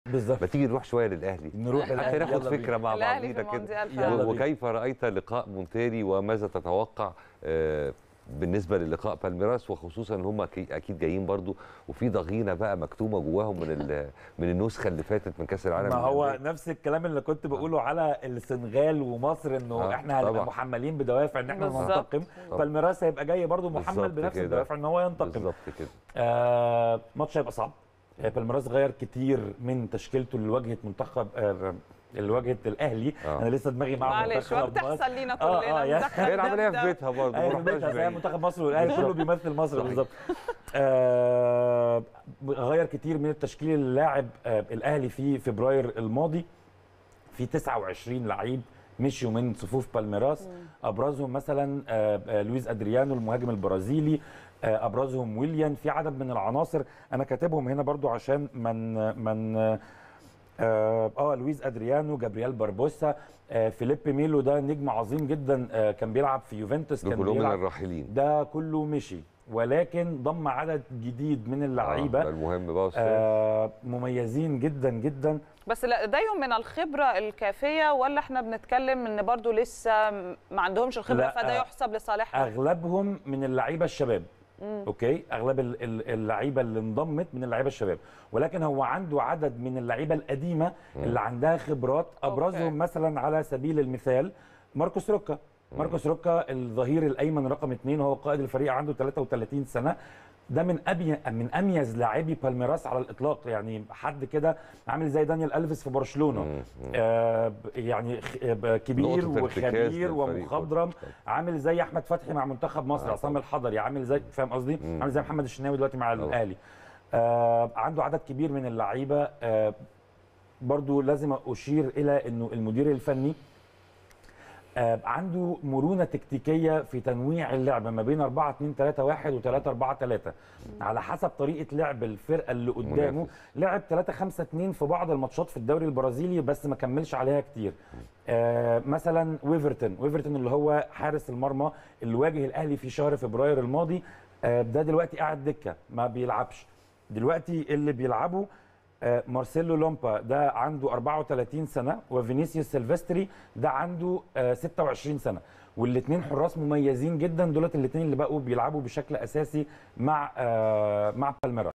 بالظبط ما تيجي نروح شويه للاهلي نروح حتى للأهلي، ناخد يلا بينا. فكره مع الأهلي في بعضينا كده المونديال يلا فعلا. بينا. وكيف رايت لقاء مونتيري وماذا تتوقع آه، بالنسبه للقاء بالميراس وخصوصا ان هم أكي- اكيد جايين برضو وفي ضغينه بقى مكتومه جواهم من ال- من النسخه اللي فاتت من كاس العالم ما هو للأندية. نفس الكلام اللي كنت بقوله على السنغال ومصر انه آه، احنا هنبقى طبعا. محملين بدوافع ان احنا بالظبط. ننتقم طبعا. فالميراس هيبقى جاي برضه محمل بالظبط بنفس كده. الدوافع ان هو ينتقم بالظبط كده آه ماتش هيبقى صعب آه، بالميراس غير كتير من تشكيلته لواجهه منتخب آه لواجهه الاهلي آه. انا لسه دماغي مع معلش منتخب مصر وبتحصل لينا آه، كلنا آه، يعني- منتخب هي العمليه ده- في بيتها برضه ايوه ما رحناش بيتها زي بعيد. منتخب مصر والاهلي كله بيمثل مصر صحيح. بالظبط آه غير كتير من التشكيل اللي لاعب آه الاهلي في فبراير الماضي في 29 لعيب مشيوا من صفوف بالميراس ابرزهم مثلا آه، آه، لويس ادريانو المهاجم البرازيلي آه، ابرزهم ويليان في عدد من العناصر انا كاتبهم هنا برضو عشان من من اه آه، لويس ادريانو جابرييل باربوسا آه فيليب ميلو ده نجم عظيم جدا آه كان بيلعب في يوفنتوس دول كان كلهم من بيلعب الراحلين ده كله مشي ولكن ضم عدد جديد من آه، اللعيبه ده المهم بقى أستاذ. آه مميزين جدا جدا بس لديهم من الخبره الكافيه ولا احنا بنتكلم ان برضو لسه ما عندهمش الخبره لا، فده آه، يحسب لصالحهم اغلبهم من اللعيبه الشباب اوكي اغلب ال- ال- اللعيبه اللي انضمت من اللعيبه الشباب ولكن هو عنده عدد من اللعيبه القديمه اللي عندها خبرات ابرزهم أوكي. مثلا على سبيل المثال ماركوس روكا ماركوس روكا الظهير الايمن رقم اثنين هو قائد الفريق عنده 33 سنه ده من أبي من اميز لاعبي بالميراس على الاطلاق يعني حد كده عامل زي دانيال الفيس في برشلونه آه ب- يعني خ- ب- كبير نقطة ارتكاز وخبير للفريق ومخضرم كله. عامل زي احمد فتحي مع منتخب مصر آه، عصام طبعا. الحضري عامل زي فاهم قصدي مم. عامل زي محمد الشناوي دلوقتي مع طبعا. الاهلي آه عنده عدد كبير من اللعيبه آه برضو لازم اشير الى انه المدير الفني آه عنده مرونه تكتيكيه في تنويع اللعب ما بين 4 2 3 1 و 3 4 3 على حسب طريقه لعب الفرقه اللي قدامه منافس. لعب 3 5 2 في بعض الماتشات في الدوري البرازيلي بس ما كملش عليها كتير آه مثلا ويفرتون ويفرتون اللي هو حارس المرمى اللي واجه الاهلي في شهر فبراير الماضي آه ده دلوقتي قاعد دكه ما بيلعبش دلوقتي اللي بيلعبوا آه، مارسيلو لومبا ده عنده 34 سنه وفينيسيوس سيلفستري ده عنده آه، 26 سنه والاثنين حراس مميزين جدا دولت الاثنين اللي بقوا بيلعبوا بشكل اساسي مع آه، مع بالميراس